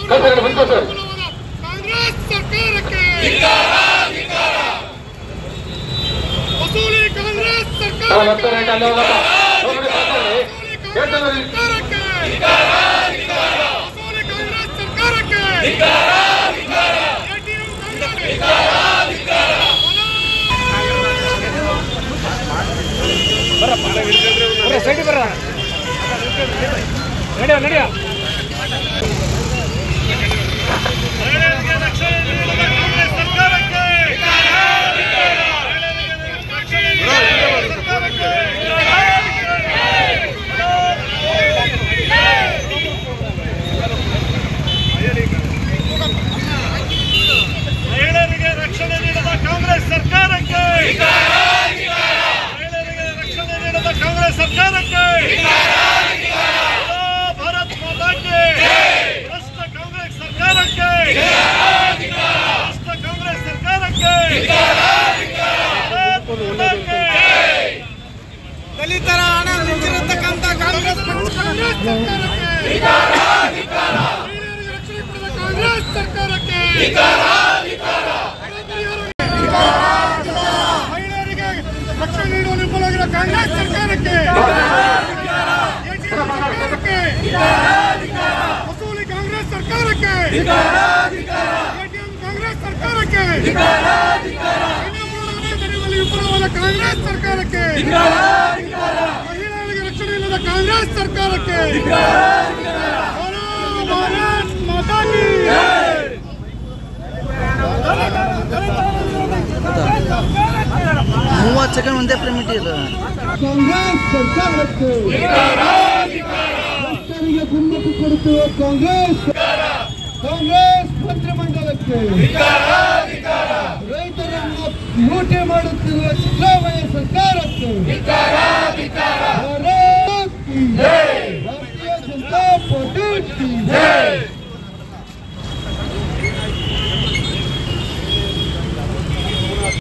ಕಲ್ಸರಿ ಬಂತು ಸರ್ ಕಾಂಗ್ರೆಸ್ ಸರ್ಕಾರಕ್ಕೆ ವಸೂಲಿ ಕಾಂಗ್ರೆಸ್ ಸರ್ಕಾರ ನಾವು ಮತ್ತೆ ರೇಟ್ ಅಲ್ಲಿ ಹೋಗಪ್ಪ ನೋಡಿ ಮಾತಾಡಿ ಹೇಳ್ತಾರೆ ನೋಡಿ. ಸರ್ಕಾರಕ್ಕೆ ವಸೂಲಿ ಕಾಂಗ್ರೆಸ್ ಸರ್ಕಾರಕ್ಕೆ ATM ಕಾಂಗ್ರೆಸ್ ಸೈಡ್ ಬರ್ರ ನಡಿಯ ನಡಿಯ ಮಹಿಳೆಯರಿಗೆ ರಕ್ಷಣೆ ನೀಡದ ಕಾಂಗ್ರೆಸ್ ಸರ್ಕಾರಕ್ಕೆ ಮಹಿಳೆಯರಿಗೆ ರಕ್ಷಣೆ ನೀಡದ ಮಹಿಳೆಯರಿಗೆ ರಕ್ಷಣೆ ನೀಡದ ಕಾಂಗ್ರೆಸ್ ಸರ್ಕಾರಕ್ಕೆ ಮಹಿಳೆಯರಿಗೆ ರಕ್ಷಣೆ ನೀಡದ ಕಾಂಗ್ರೆಸ್ ಸರ್ಕಾರಕ್ಕೆ बोलो भारत माता के भ्रष्ट कांग्रेस सरकार के भ्रष्ट कांग्रेस सरकार के भारत माता के ದಲಿತರ ಹಣ ನುಂಗಿರತಕ್ಕಂಥ ಕಾಂಗ್ರೆಸ್ ಕಾಂಗ್ರೆಸ್ ಸರ್ಕಾರಕ್ಕೆ ಮಹಿಳೆಯರಿಗೆ ರಕ್ಷಣೆ ಕೊಡದ ಕಾಂಗ್ರೆಸ್ ಸರ್ಕಾರಕ್ಕೆ ಮಹಿಳೆಯರಿಗೆ ರಕ್ಷಣೆ ನೀಡುವ ವಿಫಲವಾಗಿರುವ ಕಾಂಗ್ರೆಸ್ ಸರ್ಕಾರಕ್ಕೆ ATM ಸರ್ಕಾರಕ್ಕೆ ವಸೂಲಿ ಕಾಂಗ್ರೆಸ್ ಸರ್ಕಾರಕ್ಕೆ ATM ಕಾಂಗ್ರೆಸ್ ಸರ್ಕಾರಕ್ಕೆ ಹೆಣ್ಣುಮಕ್ಕಳ ತಡೆಯುವಲ್ಲಿ ವಿಫಲವಾದ ಕಾಂಗ್ರೆಸ್ ಸರ್ಕಾರಕ್ಕೆ ಮಹಿಳೆಯರಿಗೆ ರಕ್ಷಣೆ ಇಲ್ಲದ ಕಾಂಗ್ರೆಸ್ ಸರ್ಕಾರಕ್ಕೆ बोलो भारत माता की ಮೂವತ್ತು ಸೆಕೆಂಡ್ ಒಂದೇ ಪ್ರೇಮಿಟ್ ಇದು ಕಾಂಗ್ರೆಸ್ ಸರ್ಕಾರಕ್ಕೆ ಭ್ರಷ್ಟರಿಗೆ ಕುಮ್ಮಕ್ಕು ಕೊಡುತ್ತಿರುವ ಕಾಂಗ್ರೆಸ್ ಕಾಂಗ್ರೆಸ್ ಮಂತ್ರಿಮಂಡಲಕ್ಕೆ ರೈತರನ್ನು ಲೂಟಿ ಮಾಡುತ್ತಿರುವ ಸಿದ್ದರಾಮಯ್ಯ ಸರ್ಕಾರಕ್ಕೆ